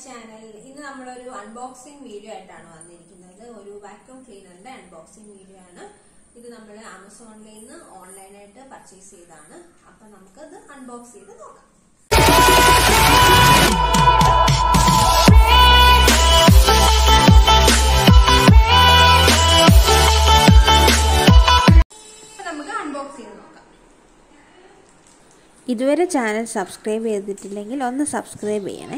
channel ഇന്ന് നമ്മളൊരു unboxing video ആയിട്ടാണ് വന്നിരിക്കുന്നത് ഒരു വാക്യൂം ക്ലീനറിന്റെ അൺബോക്സിംഗ് വീഡിയോ ആണ് ഇത് നമ്മൾ ആമസോണിൽ നിന്ന് ഓൺലൈനായിട്ട് പർച്ചേസ് ചെയ്താണ് അപ്പൊ നമുക്കത് അൺബോക്സ് ചെയ്ത് നോക്കാം അപ്പൊ നമുക്ക് അൺബോക്സ് ചെയ്ത് നോക്കാം ഇതുവരെ ചാനൽ സബ്സ്ക്രൈബ് ചെയ്തിട്ടില്ലെങ്കിൽ ഒന്ന് സബ്സ്ക്രൈബ് ചെയ്യണേ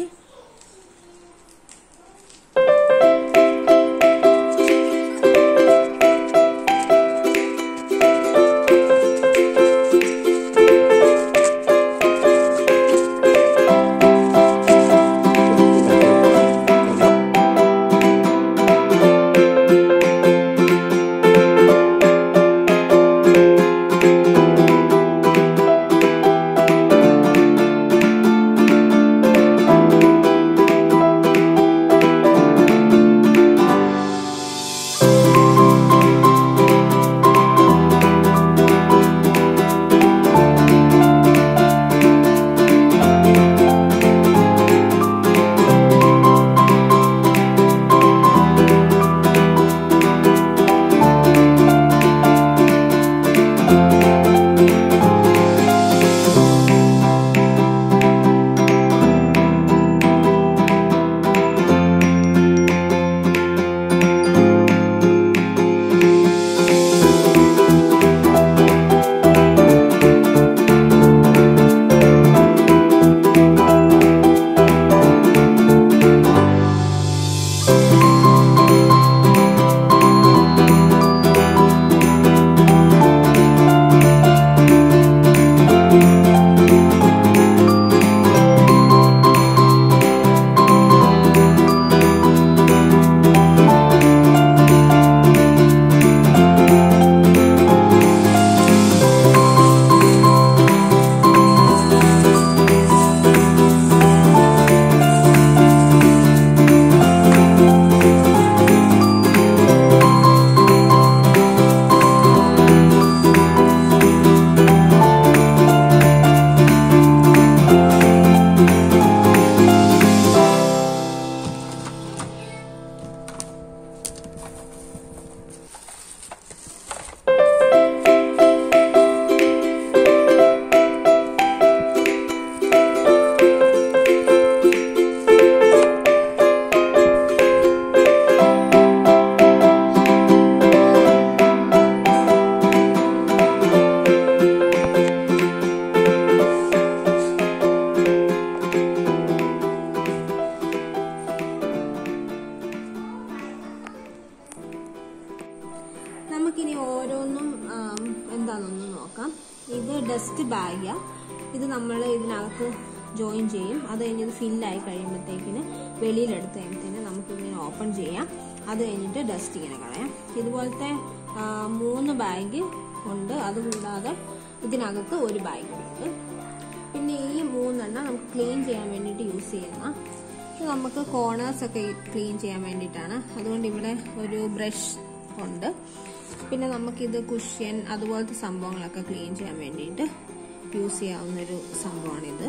നമുക്കിനി ഓരോന്നും ആം, എന്താണെന്നൊന്ന് നോക്കാം ഇത് ഡസ്റ്റ് ബാഗാ ഇത് നമ്മൾ ഇതിനകത്ത് ജോയിൻ ചെയ്യും അത് കഴിഞ്ഞ് ഇത് ഫില്ലായി കഴിയുമ്പോഴത്തേക്കിന് വെളിയിലെടുത്ത് കഴിയുമ്പോഴത്തേന് നമുക്കിങ്ങനെ ഓപ്പൺ ചെയ്യാം അത് കഴിഞ്ഞിട്ട് ഡസ്റ്റ് ഇങ്ങനെ കളയാം ഇതുപോലത്തെ ആ, മൂന്ന് ബാഗ് ഉണ്ട് അതുകൂടാതെ ഇതിനകത്ത് ഒരു ബാഗ് ഉണ്ട് പിന്നെ ഈ മൂന്നെണ്ണം നമുക്ക് ക്ലീൻ ചെയ്യാൻ വേണ്ടിയിട്ട് യൂസ് ചെയ്യുന്ന ഇത് നമുക്ക് കോർണേഴ്സ് ഒക്കെ ക്ലീൻ ചെയ്യാൻ വേണ്ടിയിട്ടാണ് അതുകൊണ്ട് ഇവിടെ ഒരു ബ്രഷ് ഉണ്ട് പിന്നെ നമുക്കിത് കുഷ്യൻ അതുപോലത്തെ സംഭവങ്ങളൊക്കെ ക്ലീൻ ചെയ്യാൻ വേണ്ടിയിട്ട് യൂസ് ചെയ്യാവുന്ന ഒരു സംഭവമാണിത്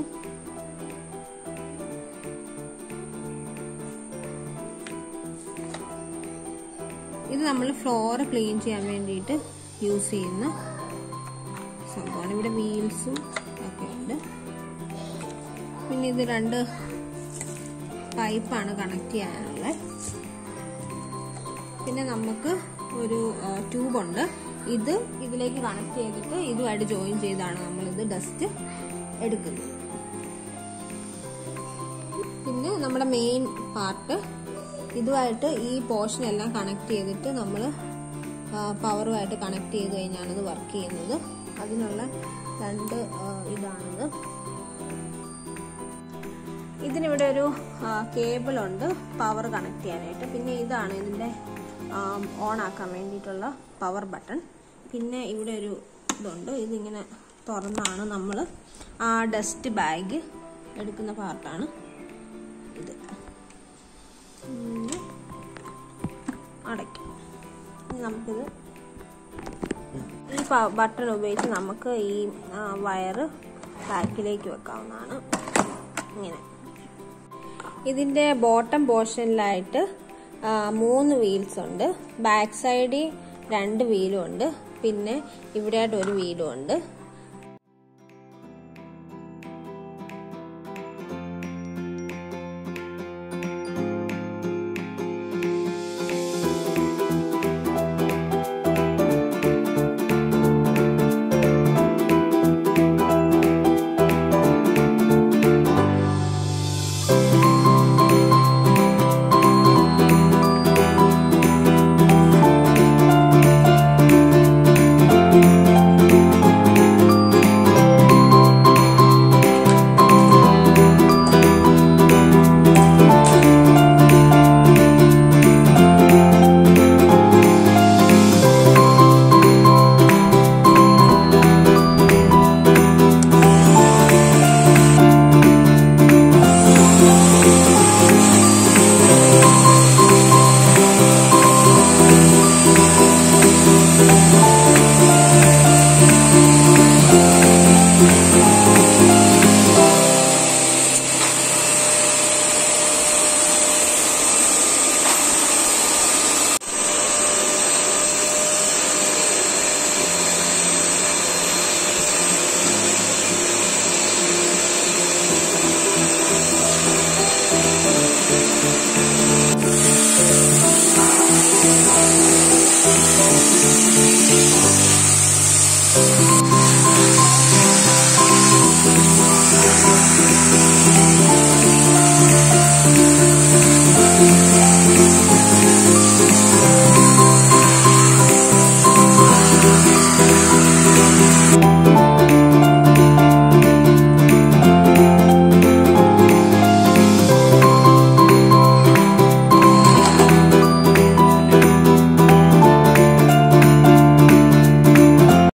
ഇത് നമ്മൾ ഫ്ലോർ ക്ലീൻ ചെയ്യാൻ വേണ്ടിയിട്ട് യൂസ് ചെയ്യുന്ന സംഭവമാണ് ഇവിടെ വീൽസും ഒക്കെ ഉണ്ട് പിന്നെ ഇത് രണ്ട് പൈപ്പാണ് കണക്ട് ചെയ്യാനുള്ളത് പിന്നെ നമുക്ക് ഒരു ട്യൂബ് ഉണ്ട് ഇത് ഇതിലേക്ക് കണക്ട് ചെയ്തിട്ട് ഇതുമായിട്ട് ജോയിൻ ചെയ്താണ് നമ്മളിത് ഡസ്റ്റ് എടുക്കുന്നത് പിന്നെ നമ്മുടെ മെയിൻ പാർട്ട് ഇതുമായിട്ട് ഈ പോർഷൻ എല്ലാം കണക്ട് ചെയ്തിട്ട് നമ്മൾ പവറുമായിട്ട് കണക്ട് ചെയ്ത് കഴിഞ്ഞാണ് ഇത് വർക്ക് ചെയ്യുന്നത് അതിനുള്ള രണ്ട് ആ, ഇതാണിത് ഇതിനിവിടെ ഒരു കേബിൾ ഉണ്ട് പവർ കണക്ട് ചെയ്യാനായിട്ട് പിന്നെ ഇതാണ് ഇതിൻ്റെ ഓൺ ആക്കാൻ വേണ്ടിയിട്ടുള്ള പവർ ബട്ടൺ പിന്നെ ഇവിടെ ഒരു ഇതുണ്ട് ഇതിങ്ങനെ തുറന്നാണ് നമ്മൾ ആ ഡസ്റ്റ് ബാഗ് എടുക്കുന്ന പാർട്ടാണ് ഇത് ഇങ്ങനെ അടയ്ക്കും ഇനി നമുക്കിത് ഈ ബട്ടൺ ഉപയോഗിച്ച് നമുക്ക് ഈ വയറ് ബാക്കിലേക്ക് വെക്കാവുന്നതാണ് ഇങ്ങനെ ഇതിൻ്റെ ബോട്ടം പോർഷനിലായിട്ട് ആ, മൂന്ന് വീൽസ് ഉണ്ട് ബാക്ക് സൈഡിൽ രണ്ട് വീലും ഉണ്ട് പിന്നെ ഇവിടെയായിട്ട് ഒരു വീലും ഉണ്ട്